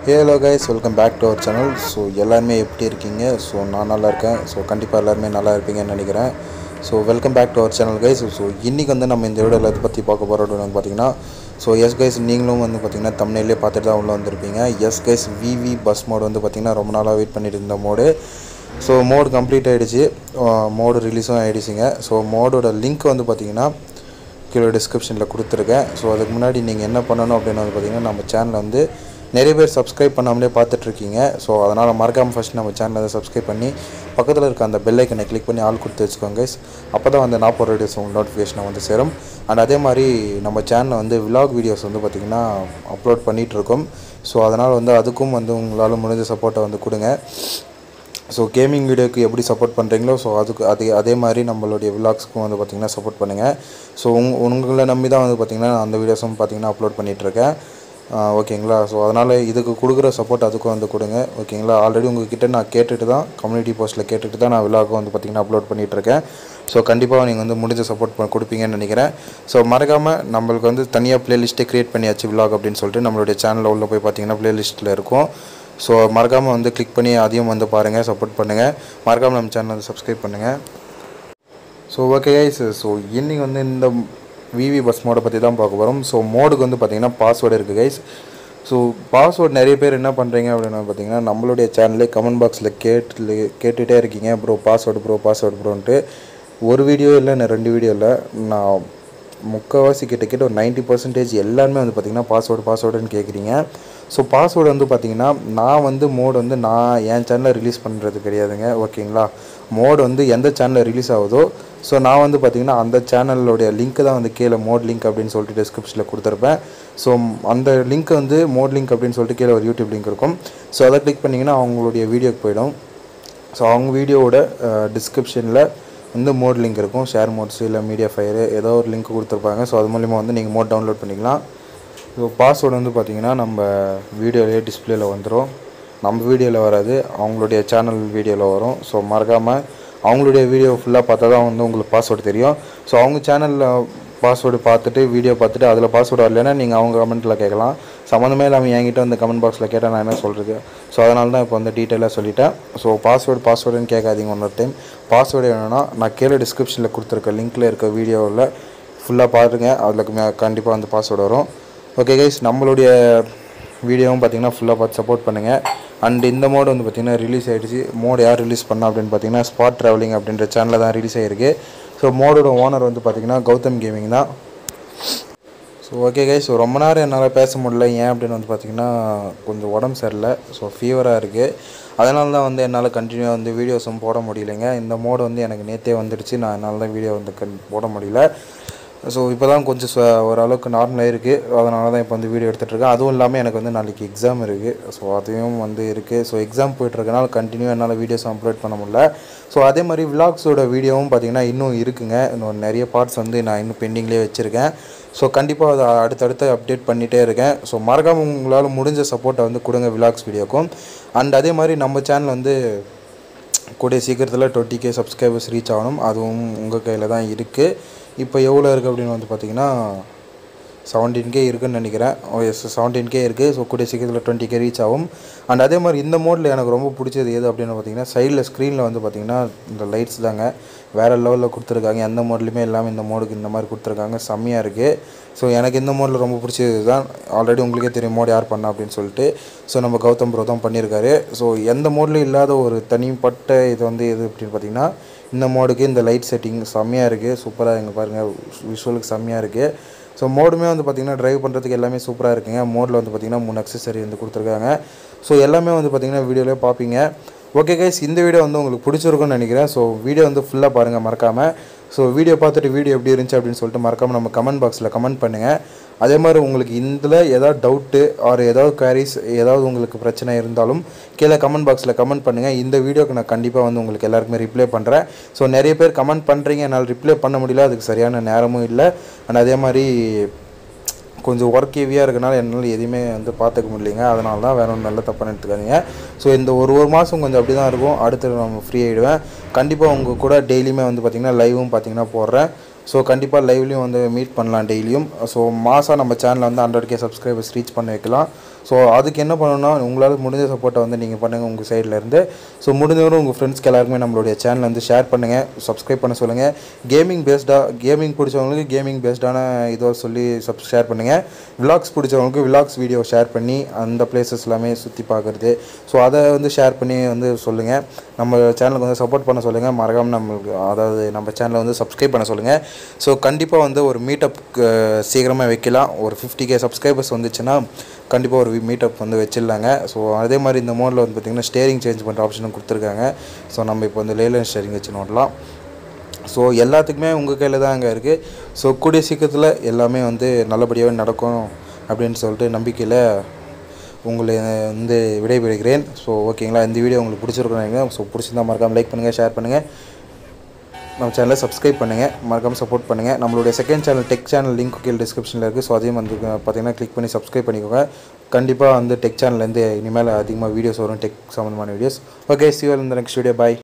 Hello guys welcome back to our channel so எல்லாருமே எப்படி இருக்கீங்க ஸோ நான் நல்லா இருக்கேன் ஸோ கண்டிப்பாக எல்லாருமே நல்லா இருப்பீங்கன்னு நினைக்கிறேன் so welcome back to our channel guys so இன்றைக்கி வந்து நம்ம இந்த வீடியோவில் எதை பற்றி பார்க்க போகிறோம் அப்படின்னு பார்த்தீங்கன்னா ஸோ எஸ் கைஸ் நீங்களும் வந்து பார்த்தீங்கன்னா தமிழ்லேயே பார்த்துட்டு தான் உள்ளே வந்திருப்பீங்க yes guys VV bus mod வந்து பார்த்தீங்கன்னா ரொம்ப நாளாக வெயிட் பண்ணிட்டு இருந்த மோடு ஸோ மோடு கம்ப்ளீட் ஆகிடுச்சு மோடு ரிலீஸும் ஆகிடுச்சிங்க ஸோ மோடோட லிங்க் வந்து பார்த்தீங்கன்னா கீழே டிஸ்கிரிப்ஷனில் கொடுத்துருக்கேன் ஸோ அதுக்கு முன்னாடி நீங்கள் என்ன பண்ணணும் அப்படின்னு வந்து பார்த்தீங்கன்னா நம்ம சேனலை வந்து நிறைய பேர் சப்ஸ்கிரைப் பண்ணாமலே பார்த்துட்ருக்கீங்க ஸோ அதனால் மறக்காமல் ஃபஸ்ட் நம்ம சேனலை வந்து சப்ஸ்கிரைப் பண்ணி பக்கத்தில் இருக்க அந்த பெல் ஐக்கனை கிளிக் பண்ணி ஆள் கொடுத்து வச்சுக்கோங்க guys. அப்போ தான் வந்து நான் போகிற வீடியோஸ் உங்களுக்கு நோட்டிஃபிகேஷனை வந்து சேரும் அண்ட் அதே மாதிரி நம்ம சேனலில் வந்து விலாக் வீடியோஸ் வந்து பார்த்திங்கன்னா அப்லோட் பண்ணிகிட்டு இருக்கோம் ஸோ அதனால் வந்து அதுக்கும் வந்து உங்களால் முடிஞ்ச சப்போர்ட்டை வந்து கொடுங்க ஸோ கேமிங் வீடியோக்கு எப்படி சப்போர்ட் பண்ணுறீங்களோ ஸோ அதுக்கு அதே அதே மாதிரி நம்மளுடைய விலாக்ஸ்க்கும் வந்து பார்த்திங்கன்னா சப்போர்ட் பண்ணுங்கள் ஸோ உங் உங்களை நம்பி தான் வந்து பார்த்திங்கன்னா அந்த வீடியோஸும் பார்த்திங்கன்னா அப்லோட் பண்ணிகிட்ருக்கேன் ஓகேங்களா ஸோ அதனால் இதுக்கு கொடுக்குற சப்போர்ட் அதுக்கும் வந்து கொடுங்க ஓகேங்களா ஆல்ரெடி உங்ககிட்ட நான் கேட்டுட்டு தான் கம்யூனிட்டி போஸ்ட்டில் கேட்டுட்டு தான் நான் விலாகும் வந்து பார்த்திங்கன்னா அப்லோட் பண்ணிகிட்ருக்கேன் ஸோ கண்டிப்பாக நீங்கள் வந்து முடிஞ்ச சப்போர்ட் பண்ண கொடுப்பீங்கன்னு நினைக்கிறேன் ஸோ மறக்காமல் நம்மளுக்கு வந்து தனியாக ப்ளேலிஸ்ட்டே க்ரியேட் பண்ணியாச்சு விலாக் அப்படின்னு சொல்லிட்டு நம்மளுடைய சேனலில் உள்ள போய் பார்த்தீங்கன்னா ப்ளேலிஸ்ட்டில் இருக்கும் ஸோ மறக்காமல் வந்து கிளிக் பண்ணி அதையும் வந்து பாருங்கள் சப்போர்ட் பண்ணுங்கள் மறக்காமல் நம்ம சேனலை வந்து சப்ஸ்கிரைப் பண்ணுங்கள் ஸோ ஓகே கைஸ் ஸோ இன்றைக்கி வந்து இந்த விவி பஸ் மோடை பற்றி தான் பார்க்க போகிறோம் ஸோ மோடுக்கு வந்து பார்த்திங்கன்னா பாஸ்வேர்டு இருக்குது கைஸ் ஸோ பாஸ்வேர்டு நிறைய பேர் என்ன பண்ணுறீங்க அப்படின்னு பார்த்தீங்கன்னா நம்மளுடைய சேனல்லே கமெண்ட் பாக்ஸில் கேட்டு கேட்டுகிட்டே இருக்கீங்க ப்ரோ பாஸ்வேர்டு ப்ரோ பாஸ்வேர்டு ப்ரோன்ட்டு ஒரு வீடியோ இல்லை நான் ரெண்டு வீடியோ இல்லை நான் முக்கால்வாசி கிட்ட கிட்ட ஒரு நைன்ட்டி பர்சன்டேஜ் எல்லாருமே வந்து பார்த்திங்கன்னா பாஸ்வேர்டு பாஸ்வேர்டுன்னு கேட்குறீங்க ஸோ பாஸ்வேர்டு வந்து பார்த்திங்கன்னா நான் வந்து மோடு வந்து நான் என் சேனலில் ரிலீஸ் பண்ணுறது கிடையாதுங்க ஓகேங்களா மோடு வந்து எந்த சேனலில் ரிலீஸ் ஆகுதோ ஸோ நான் வந்து பார்த்திங்கன்னா அந்த சேனலோடைய லிங்க் தான் வந்து கீழே மோட் லிங்க் அப்படின்னு சொல்லிட்டு டிஸ்கிரிப்ஷனில் கொடுத்துருப்பேன் ஸோ அந்த லிங்க் வந்து மோட் லிங்க் அப்படின்னு சொல்லிட்டு கீழே ஒரு யூடியூப் லிங்க் இருக்கும் ஸோ அதை கிளிக் பண்ணிங்கன்னா அவங்களுடைய வீடியோக்கு போயிடும் ஸோ அவங்க வீடியோவோட டிஸ்கிரிப்ஷனில் வந்து மோட் லிங்க் இருக்கும் ஷேர் மோட்ஸ் இல்லை மீடியா ஃபயரு ஏதோ ஒரு லிங்க் கொடுத்துருப்பாங்க ஸோ அது மூலிமா வந்து நீங்கள் மோட் டவுன்லோட் பண்ணிக்கலாம் ஸோ பாஸ்வேர்டு வந்து பார்த்திங்கன்னா நம்ம வீடியோலேயே டிஸ்பிளேல வந்துடும் நம்ம வீடியோவில் வராது அவங்களுடைய சேனல் வீடியோவில் வரும் ஸோ மறக்காமல் அவங்களுடைய வீடியோ ஃபுல்லாக பார்த்தா தான் வந்து உங்களுக்கு பாஸ்வேர்டு தெரியும் ஸோ அவங்க சேனலில் பாஸ்வேர்டு பார்த்துட்டு வீடியோ பார்த்துட்டு அதில் பாஸ்வேர்டு வரலைன்னா நீங்கள் அவங்க கமெண்ட்டில் கேட்கலாம் சம்மந்தமே இல்லாமல் என்கிட்ட வந்து கமெண்ட் பாக்ஸில் கேட்டால் நான் என்ன சொல்கிறது ஸோ அதனால தான் இப்போ வந்து டீட்டெயிலாக சொல்லிட்டேன் ஸோ பாஸ்வேர்டு பாஸ்வேர்டுன்னு கேட்காதீங்க இன்னொரு டைம் பாஸ்வேர்டு வேணும்னா நான் கீழே டிஸ்கிரிப்ஷனில் கொடுத்துருக்க லிங்க்கில் இருக்க வீடியோவில் ஃபுல்லாக பாருங்கள் அதில் கண்டிப்பாக வந்து பாஸ்வேர்டு வரும் ஓகே கைஸ் நம்மளுடைய வீடியோவும் பார்த்தீங்கன்னா ஃபுல்லாக பார்த்து சப்போர்ட் பண்ணுங்கள் அண்ட் இந்த மோடு வந்து பார்த்திங்கன்னா ரிலீஸ் ஆகிடுச்சு மோடு யார் ரிலீஸ் பண்ணா அப்படின்னு பார்த்தீங்கன்னா ஸ்பாட் ட்ராவலிங் அப்படின்ற சேனலில் தான் ரிலீஸ் ஆகிருக்கு ஸோ மோடோட ஓனர் வந்து பார்த்திங்கன்னா கௌதம் கேமிங் தான் ஸோ ஓகே கைஸ் ஸோ ரொம்ப நேரம் என்னால் பேச முடியல ஏன் அப்படின்னு வந்து பார்த்திங்கன்னா கொஞ்சம் உடம்பு சரியில்லை ஸோ ஃபீவராக இருக்குது அதனால தான் வந்து என்னால் கண்டினியூவாக வந்து வீடியோஸும் போட முடியலைங்க இந்த மோடு வந்து எனக்கு நேற்றே வந்துடுச்சு நான் என்னால் தான் வீடியோ வந்து கண் போட முடியல ஸோ இப்போ தான் கொஞ்சம் ச- ஓரளவுக்கு நார்மலாக இருக்குது அதனால தான் இப்போ வந்து வீடியோ எடுத்துகிட்ருக்கேன் அதுவும் இல்லாமல் எனக்கு வந்து நாளைக்கு எக்ஸாம் இருக்குது ஸோ அதையும் வந்து இருக்குது ஸோ எக்ஸாம் போயிட்டுருக்கனால கண்டினியூ என்னால் வீடியோஸ் அப்லோட் பண்ண முடியல ஸோ அதே மாதிரி விலாக்ஸோட வீடியோவும் பார்த்திங்கன்னா இன்னும் இருக்குங்க இன்னும் நிறைய பார்ட்ஸ் வந்து நான் இன்னும் பெண்டிங்லேயே வச்சுருக்கேன் ஸோ கண்டிப்பாக அதை அடுத்தடுத்து அப்டேட் பண்ணிகிட்டே இருக்கேன் ஸோ மறக்காமல் உங்களால் முடிஞ்ச சப்போர்ட்டை வந்து கொடுங்க விலாக்ஸ் வீடியோக்கும் அண்ட் அதே மாதிரி நம்ம சேனல் வந்து கூடிய சீக்கிரத்தில் டுவெண்ட்டி கே சப்ஸ்கிரைபர்ஸ் ரீச் ஆகணும் அதுவும் உங்கள் கையில் தான் இருக்குது இப்போ எவ்வளோ இருக்குது அப்படின்னு வந்து பார்த்தீங்கன்னா செவன்டீன் கே இருக்குன்னு நினைக்கிறேன் எஸ் செவன்டீன் கே இருக்குது ஸோ கூடிய சீக்கிரத்தில் டுவெண்ட்டி கே ரீச் ஆகும் அண்ட் அதே மாதிரி இந்த மோடில் எனக்கு ரொம்ப பிடிச்சது எது அப்படின்னு பார்த்தீங்கன்னா சைடில் ஸ்க்ரீனில் வந்து பார்த்தீங்கன்னா இந்த லைட்ஸ் தாங்க வேறு லெவலில் கொடுத்துருக்காங்க எந்த மோட்லையுமே இல்லாமல் இந்த மோடுக்கு இந்த மாதிரி கொடுத்துருக்காங்க செம்மையாக இருக்குது ஸோ எனக்கு இந்த மோடில் ரொம்ப பிடிச்சது தான் ஆல்ரெடி உங்களுக்கே தெரியும் மோட் யார் பண்ணா அப்படின்னு சொல்லிட்டு ஸோ நம்ம கௌதம் ப்ரோ தான் பண்ணியிருக்காரு ஸோ எந்த மோட்லையும் இல்லாத ஒரு தனிப்பட்ட இது வந்து எது அப்படின்னு பார்த்தீங்கன்னா இந்த மோடுக்கு இந்த லைட் செட்டிங் செம்மையாக இருக்குது சூப்பராக இங்கே பாருங்கள் விஷுவலுக்கு செம்மையாக இருக்குது ஸோ மோடுமே வந்து பார்த்திங்கன்னா ட்ரைவ் பண்ணுறதுக்கு எல்லாமே சூப்பராக இருக்குங்க மோடில் வந்து பார்த்திங்கன்னா மூணு அக்சசரி வந்து கொடுத்துருக்காங்க ஸோ எல்லாமே வந்து பார்த்திங்கன்னா வீடியோலேயே பார்ப்பீங்க ஓகே கைஸ் இந்த வீடியோ வந்து உங்களுக்கு பிடிச்சிருக்கும்னு நினைக்கிறேன் ஸோ வீடியோ வந்து ஃபுல்லாக பாருங்கள் மறக்காமல் ஸோ வீடியோ பார்த்துட்டு வீடியோ எப்படி இருந்துச்சு அப்படின்னு சொல்லிட்டு மறக்காமல் நம்ம கமெண்ட் பாக்ஸில் கமெண்ட் பண்ணுங்கள் அதே மாதிரி உங்களுக்கு இதில் ஏதாவது டவுட்டு ஆர் ஏதாவது குவாரிஸ் ஏதாவது உங்களுக்கு பிரச்சனை இருந்தாலும் கீழே கமெண்ட் பாக்ஸில் கமெண்ட் பண்ணுங்கள் இந்த வீடியோக்கு நான் கண்டிப்பாக வந்து உங்களுக்கு எல்லாருக்குமே ரிப்ளை பண்ணுறேன் ஸோ நிறைய பேர் கமெண்ட் பண்ணுறீங்க என்னால் ரிப்ளை பண்ண முடியல அதுக்கு சரியான நேரமும் இல்லை அண்ட் அதே மாதிரி கொஞ்சம் ஒர்க் ஹெவியாக இருக்கனால என்னால் எதையுமே வந்து பார்த்துக்க முடியலைங்க அதனால தான் வேற ஒன்றும் நல்ல தப்பான எடுத்துக்காதீங்க ஸோ இந்த ஒரு ஒரு மாதம் கொஞ்சம் அப்படி தான் இருக்கும் அடுத்து நம்ம ஃப்ரீ ஆகிடுவேன் கண்டிப்பாக உங்கள் கூட டெய்லியுமே வந்து பார்த்திங்கன்னா லைவும் பார்த்தீங்கன்னா போடுறேன் ஸோ கண்டிப்பாக லைவ்லையும் வந்து மீட் பண்ணலாம் டெய்லியும் ஸோ மாதம் நம்ம சேனலில் வந்து ஹண்ட்ரட் கே சப்ஸ்கிரைபர்ஸ் ரீச் பண்ண வைக்கலாம் ஸோ அதுக்கு என்ன பண்ணணும்னா உங்களால் முடிஞ்ச சப்போர்ட்டை வந்து நீங்கள் பண்ணுங்கள் உங்கள் சைட்லேருந்து ஸோ முடிஞ்சவரும் உங்கள் ஃப்ரெண்ட்ஸ்க்கு எல்லாருக்குமே நம்மளுடைய சேனலை வந்து ஷேர் பண்ணுங்கள் சப்ஸ்கிரைப் பண்ண சொல்லுங்கள் கேமிங் பேஸ்டாக கேமிங் பிடிச்சவங்களுக்கு கேமிங் பேஸ்டான இதோ சொல்லி சப் ஷேர் பண்ணுங்கள் விலாக்ஸ் பிடிச்சவங்களுக்கு விலாக்ஸ் வீடியோ ஷேர் பண்ணி அந்த பிளேசஸ் எல்லாமே சுற்றி பார்க்குறது ஸோ அதை வந்து ஷேர் பண்ணி வந்து சொல்லுங்கள் நம்ம சேனலுக்கு வந்து சப்போர்ட் பண்ண சொல்லுங்கள் மறக்காமல் நம்மளுக்கு அதாவது நம்ம சேனலை வந்து சப்ஸ்கிரைப் பண்ண சொல்லுங்கள் ஸோ கண்டிப்பாக வந்து ஒரு மீட்டப் சீக்கிரமாக வைக்கலாம் ஒரு ஃபிஃப்டி கே சப்ஸ்கிரைபர்ஸ் வந்துச்சுன்னா கண்டிப்பாக ஒரு மீட்டப் வந்து வச்சிடலாங்க ஸோ அதே மாதிரி இந்த மோடில் வந்து பார்த்திங்கன்னா ஸ்டேரிங் சேஞ்ச் பண்ணுற ஆப்ஷனும் கொடுத்துருக்காங்க ஸோ நம்ம இப்போ வந்து லேலன் ஸ்டேரிங் வச்சு நோடலாம் ஸோ எல்லாத்துக்குமே உங்கள் கையில் தான் அங்கே இருக்குது ஸோ கூடிய சீக்கிரத்தில் எல்லாமே வந்து நல்லபடியாகவே நடக்கும் அப்படின்னு சொல்லிட்டு நம்பிக்கையில் உங்களை வந்து விடைபெறுகிறேன் ஸோ ஓகேங்களா இந்த வீடியோ உங்களுக்கு பிடிச்சிருக்கோம் ஸோ பிடிச்சிருந்தா மறக்காமல் லைக் பண்ணுங்கள் ஷேர் பண்ணுங்கள் நம்ம சேனலை சப்ஸ்கிரைப் பண்ணுங்கள் மறக்காமல் சப்போர்ட் பண்ணுங்கள் நம்மளுடைய second channel tech channel link கீழே டிஸ்கிரிப்ஷனில் இருக்குது ஸோ அதையும் வந்து பார்த்தீங்கன்னா கிளிக் பண்ணி சப்ஸ்கிரைப் பண்ணிக்கோங்க கண்டிப்பாக வந்து டெக் சேனல்லேருந்து இனிமேல் அதிகமாக வீடியோஸ் வரும் டெக் சம்மந்தமான வீடியோஸ் ஓகே சிவல் இந்த நெக்ஸ்ட் வீடியோ பாய்